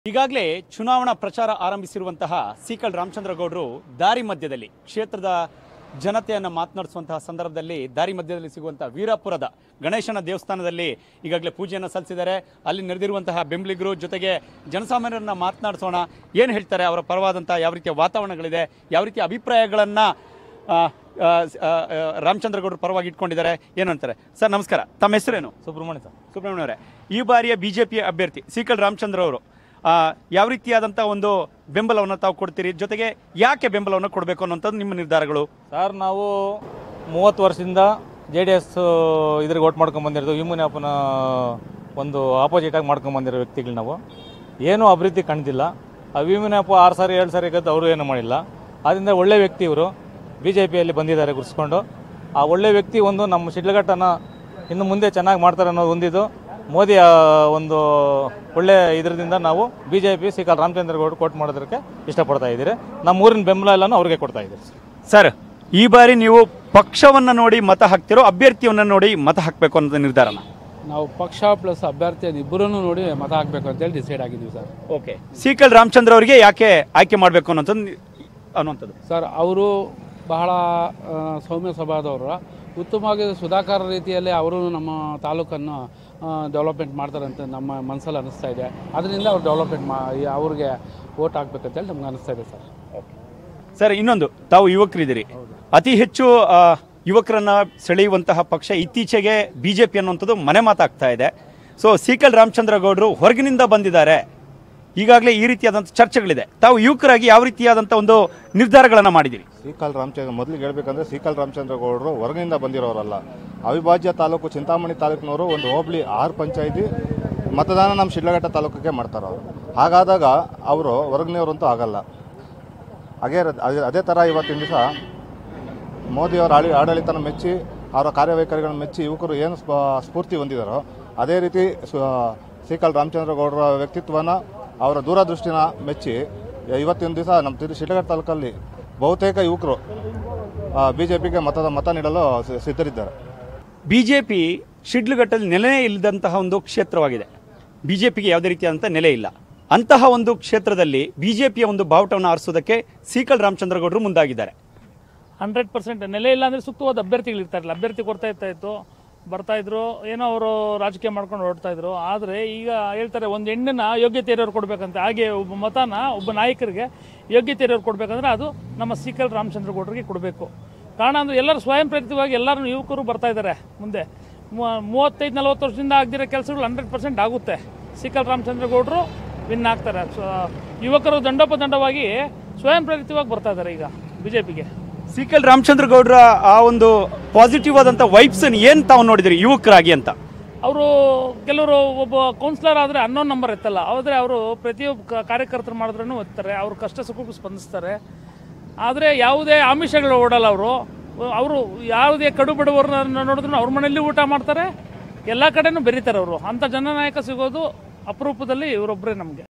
ಈಗಾಗಲೇ ಚುನಾವಣಾ ಪ್ರಚಾರ ಆರಂಭಿಸಿರುವಂತಹ ಸೀಕಲ್ ರಾಮಚಂದ್ರ ಗೌಡರು ದಾರಿ ಮಧ್ಯದಲ್ಲಿ ಕ್ಷೇತ್ರದ ಜನತೆಯನ್ನು ಮಾತನಾಡಿಸುವಂತಹ ಸಂದರ್ಭದಲ್ಲಿ ದಾರಿ ಮಧ್ಯದಲ್ಲಿ ಸಿಗುವಂತಹ ವೀರಾಪುರದ ಗಣೇಶನ ದೇವಸ್ಥಾನದಲ್ಲಿ ಈಗಾಗಲೇ ಪೂಜೆಯನ್ನು ಸಲ್ಲಿಸಿದ್ದಾರೆ ಅಲ್ಲಿ ನೆರೆದಿರುವಂತಹ ಬೆಂಬಲಿಗರು ಜೊತೆಗೆ ಜನಸಾಮಾನ್ಯರನ್ನ ಮಾತನಾಡಿಸೋಣ ಏನು ಹೇಳ್ತಾರೆ ಅವರ ಪರವಾದಂತಹ ಯಾವ ರೀತಿಯ ವಾತಾವರಣಗಳಿದೆ ಯಾವ ರೀತಿಯ ಅಭಿಪ್ರಾಯಗಳನ್ನು ರಾಮಚಂದ್ರ ಗೌಡರು ಪರವಾಗಿ ಇಟ್ಕೊಂಡಿದ್ದಾರೆ ಏನು ಅಂತಾರೆ ಸರ್ ನಮಸ್ಕಾರ ತಮ್ಮ ಹೆಸರೇನು ಸುಬ್ರಹ್ಮಣ್ಯ ಸರ್ ಸುಬ್ರಹ್ಮಣ್ಯ ಅವರೇ ಈ ಬಾರಿಯ ಬಿಜೆಪಿ ಅಭ್ಯರ್ಥಿ ಸೀಕಲ್ ರಾಮಚಂದ್ರ ಅವರು ಆ, ಯಾವ ರೀತಿಯಾದಂಥ ಒಂದು ಬೆಂಬಲವನ್ನು ತಾವು ಕೊಡ್ತೀರಿ ಜೊತೆಗೆ ಯಾಕೆ ಬೆಂಬಲವನ್ನು ಕೊಡಬೇಕು ಅನ್ನೋಂಥದ್ದು ನಿಮ್ಮ ನಿರ್ಧಾರಗಳು ಸರ್ ನಾವು ಮೂವತ್ತು ವರ್ಷದಿಂದ ಜೆ ಡಿ ಎಸ್ ಇದ್ರಿಗೆ ಓಟ್ ಮಾಡ್ಕೊಂಡು ಬಂದಿರೋದು ವಿಮುನಪ್ಪನ ಒಂದು ಆಪೋಸಿಟ್ ಆಗಿ ಮಾಡ್ಕೊಂಡು ಬಂದಿರೋ ವ್ಯಕ್ತಿಗಳು ನಾವು ಏನೂ ಅಭಿವೃದ್ಧಿ ಕಾಣ್ತಿಲ್ಲ ಆ ವಿಮುನಪ್ಪ ಆರು ಸಾರಿ ಏಳು ಸಾರಿ ಗೆದ್ದು ಅವರು ಏನೂ ಮಾಡಿಲ್ಲ ಆದ್ದರಿಂದ ಒಳ್ಳೆ ವ್ಯಕ್ತಿ ಇವರು ಬಿ ಜೆ ಪಿಯಲ್ಲಿ ಬಂದಿದ್ದಾರೆ ಗುರ್ಸ್ಕೊಂಡು ಆ ಒಳ್ಳೆ ವ್ಯಕ್ತಿ ಒಂದು ನಮ್ಮ ಶಿಡ್ಲಘಟ್ಟನ ಇನ್ನು ಮುಂದೆ ಚೆನ್ನಾಗಿ ಮಾಡ್ತಾರೆ ಅನ್ನೋದು ಹೊಂದಿದ್ದು ಮೋದಿ ಆ, ಒಂದು ಒಳ್ಳೆ ಇದರಿಂದ ನಾವು B J P Sikkal Ramachandra Gowda ಕೋಟ್ ಮಾಡೋದಕ್ಕೆ ಇಷ್ಟಪಡ್ತಾ ಇದ್ದೀರಿ ನಮ್ಮ ಊರಿನ ಬೆಂಬಲ ಎಲ್ಲನೂ ಅವ್ರಿಗೆ ಕೊಡ್ತಾ ಇದ್ದೀರಿ ಸರ್ ಈ ಬಾರಿ ನೀವು ಪಕ್ಷವನ್ನು ನೋಡಿ ಮತ ಹಾಕ್ತಿರೋ ಅಭ್ಯರ್ಥಿಯನ್ನು ನೋಡಿ ಮತ ಹಾಕಬೇಕು ಅನ್ನೋದು ನಿರ್ಧಾರನ ನಾವು ಪಕ್ಷ ಪ್ಲಸ್ ಅಭ್ಯರ್ಥಿಯನ್ನು ಇಬ್ಬರನ್ನು ನೋಡಿ ಮತ ಹಾಕಬೇಕು ಅಂತೇಳಿ ಡಿಸೈಡ್ ಆಗಿದ್ದೀವಿ ಸರ್ ಓಕೆ ಸೀಕಲ್ ರಾಮಚಂದ್ರ ಅವರಿಗೆ ಯಾಕೆ ಆಯ್ಕೆ ಮಾಡಬೇಕು ಅನ್ನೋಂಥದ್ದು ನಿ- ಅನ್ನುವಂಥದ್ದು ಸರ್ ಅವರು ಬಹಳ ಆ, ಸೌಮ್ಯ ಸ್ವಭಾವದವರು ಉತ್ತಮವಾಗಿ ಸುಧಾಕರ ರೀತಿಯಲ್ಲಿ ಅವರು ನಮ್ಮ ತಾಲೂಕನ್ನು ಡೆವಲಪ್ಮೆಂಟ್ ಮಾಡ್ತಾರೆ ಅಂತ ನಮ್ಮ ಮನಸ್ಸಲ್ಲಿ ಅನಿಸ್ತಾ ಇದೆ ಅದರಿಂದ ಅವ್ರು ಡೆವಲಪ್ಮೆಂಟ್ ಮಾ ಈ ಅವ್ರಿಗೆ ಓಟ್ ಹಾಕ್ಬೇಕಂತೇಳಿ ನಮ್ಗೆ ಅನಿಸ್ತಾ ಇದೆ ಸರ್ ಸರ್ ಇನ್ನೊಂದು ತಾವು ಯುವಕರಿದ್ದೀರಿ ಅತಿ ಹೆಚ್ಚು ಆ, ಯುವಕರನ್ನ ಸೆಳೆಯುವಂತಹ ಪಕ್ಷ ಇತ್ತೀಚೆಗೆ ಬಿಜೆಪಿ ಅನ್ನುವಂಥದ್ದು ಮನೆ ಮಾತಾಗ್ತಾ ಇದೆ ಸೊ ಸೀಕಲ್ ರಾಮಚಂದ್ರ ಗೌಡರು ಹೊರಗಿನಿಂದ ಬಂದಿದ್ದಾರೆ ಈಗಾಗಲೇ ಈ ರೀತಿಯಾದಂಥ ಚರ್ಚೆಗಳಿದೆ ತಾವು ಯುವಕರಾಗಿ ಯಾವ ರೀತಿಯಾದಂಥ ಒಂದು ನಿರ್ಧಾರಗಳನ್ನು ಮಾಡಿದ್ದೀರಿ ಸೀಕಲ್ ರಾಮಚಂದ್ರ ಮೊದಲಿಗೆ ಹೇಳ್ಬೇಕಂದ್ರೆ ಸೀಕಲ್ ರಾಮಚಂದ್ರ ಗೌಡರು ಹೊರಗಿನಿಂದ ಬಂದಿರೋರಲ್ಲ ಅವಿಭಾಜ್ಯ ತಾಲೂಕು ಚಿಂತಾಮಣಿ ತಾಲೂಕಿನವರು ಒಂದು ಹೋಬಳಿ ಆರು ಪಂಚಾಯಿತಿ ಮತದಾನ ನಮ್ಮ ಶಿಡ್ಲಘಟ್ಟ ತಾಲೂಕಿಗೆ ಮಾಡ್ತಾರೆ ಅವರು ಹಾಗಾದಾಗ ಅವರು ಹೊರಗಿನವರಂತೂ ಆಗಲ್ಲ ಹಾಗೆ ರ- ಅದೇ- ಅದೇ ಥರ ಇವತ್ತಿನ ದಿವಸ ಮೋದಿಯವರ ಆಳಿ ಆಡಳಿತನ ಮೆಚ್ಚಿ ಅವರ ಕಾರ್ಯವೈಖರಿಗಳನ್ನು ಮೆಚ್ಚಿ ಯುವಕರು ಏನು ಸ್ಪ- ಸ್ಫೂರ್ತಿ ಹೊಂದಿದಾರೋ ಅದೇ ರೀತಿ ಸ್ವ- ಸೀಕಲ್ ರಾಮಚಂದ್ರ ಗೌಡರ ವ್ಯಕ್ತಿತ್ವನ ಅವರ ದೂರದೃಷ್ಟಿನ ಮೆಚ್ಚಿ ಇವತ್ತಿನ ದಿವಸ ನಮ್ಮ ತಿರು ಶಿಡ್ಲಘಟ್ಟ ತಾಲೂಕಲ್ಲಿ ಬಹುತೇಕ ಯುವಕರು ಬಿ ಜೆ ಪಿಗೆ ಮತದ ಮತ ನೀಡಲು ಸಿ- ಸಿದ್ಧರಿದ್ದಾರೆ ಬಿಜೆಪಿ ಶಿಡ್ಲಘಟ್ಟಲ್ಲಿ ನೆಲೆ ಇಲ್ಲದಂತಹ ಒಂದು ಕ್ಷೇತ್ರವಾಗಿದೆ ಬಿಜೆಪಿಗೆ ಯಾವುದೇ ರೀತಿಯಾದಂಥ ನೆಲೆ ಇಲ್ಲ ಅಂತಹ ಒಂದು ಕ್ಷೇತ್ರದಲ್ಲಿ ಬಿಜೆಪಿಯ ಒಂದು ಬಾವುಟವನ್ನು ಆರಿಸೋದಕ್ಕೆ ಸೀಕಲ್ ರಾಮಚಂದ್ರ ಗೌಡರು ಮುಂದಾಗಿದ್ದಾರೆ ಹಂಡ್ರೆಡ್ ಪರ್ಸೆಂಟ್ ನೆಲೆ ಇಲ್ಲ ಅಂದರೆ ಸೂಕ್ತವಾದ ಅಭ್ಯರ್ಥಿಗಳು ಇರ್ತಾರಲ್ಲ ಅಭ್ಯರ್ಥಿ ಕೊಡ್ತಾ ಇರ್ತಾ ಇತ್ತು ಬರ್ತಾ ಇದ್ರು ಏನೋ ಅವರು ರಾಜಕೀಯ ಮಾಡ್ಕೊಂಡು ಹೊರಡ್ತಾ ಇದ್ರು ಆದರೆ ಈಗ ಹೇಳ್ತಾರೆ ಒಂದು ಹೆಣ್ಣನ್ನ ಯೋಗ್ಯತೆ ಇರೋರು ಕೊಡ್ಬೇಕಂತ ಹಾಗೆ ಒಬ್ಬ ಮತನ ಒಬ್ಬ ನಾಯಕರಿಗೆ ಯೋಗ್ಯತೆ ಇರೋರು ಕೊಡ್ಬೇಕಂದ್ರೆ ಅದು ನಮ್ಮ ಸಿಕಲ್ ರಾಮಚಂದ್ರ ಗೌಡರಿಗೆ ಕೊಡಬೇಕು ಕಾರಣ ಅಂದರೆ ಎಲ್ಲರೂ ಸ್ವಯಂ ಪ್ರೇರಿತವಾಗಿ ಎಲ್ಲರೂ ಯುವಕರು ಬರ್ತಾ ಇದ್ದಾರೆ ಮುಂದೆ ಮೂ- ಮೂವತ್ತೈದು ನಲವತ್ತು ವರ್ಷದಿಂದ ಆಗದಿರೋ ಕೆಲಸಗಳು ಹಂಡ್ರೆಡ್ ಪರ್ಸೆಂಟ್ ಆಗುತ್ತೆ ಸಿಕಲ್ ರಾಮಚಂದ್ರ ಗೌಡರು ವಿನ್ ಆಗ್ತಾರೆ ಸೊ, ಯುವಕರು ದಂಡೋಪದಂಡವಾಗಿ ಸ್ವಯಂ ಪ್ರೇರಿತವಾಗಿ ಬರ್ತಾ ಇದ್ದಾರೆ ಈಗ ಬಿ ಜೆ ಪಿಗೆ ಸೀಕಲ್ ರಾಮಚಂದ್ರ ಗೌಡರ ಆ ಒಂದು ಪಾಸಿಟಿವ್ ಆದಂಥ ವೈಬ್ಸ್ ಏನ್ ತಾವು ನೋಡಿದ್ರಿ ಯುವಕರಾಗಿ ಅಂತ ಅವರು ಕೆಲವರು ಒಬ್ಬ ಕೌನ್ಸಿಲರ್ ಆದರೆ ಅನ್ನೋನ್ ನಂಬರ್ ಎತ್ತಲ್ಲ ಆದರೆ ಅವರು ಪ್ರತಿಯೊಬ್ಬ ಕ- ಕಾರ್ಯಕರ್ತರು ಮಾಡಿದ್ರೂ ಒತ್ತಾರೆ ಅವ್ರ ಕಷ್ಟ ಸುಖಕ್ಕೂ ಸ್ಪಂದಿಸ್ತಾರೆ ಆದರೆ ಯಾವುದೇ ಆಮಿಷಗಳು ಓಡಲ್ಲ ಅವರು ಅವರು ಯಾವುದೇ ಕಡು ಬಡವರನ್ನ ನೋಡಿದ್ರು ಅವ್ರ ಮನೆಯಲ್ಲಿ ಊಟ ಮಾಡ್ತಾರೆ ಎಲ್ಲ ಕಡೆನೂ ಬೆರೀತಾರೆ ಅವರು ಅಂಥ ಜನನಾಯಕ ಸಿಗೋದು ಅಪರೂಪದಲ್ಲಿ ಇವರೊಬ್ಬರೇ ನಮಗೆ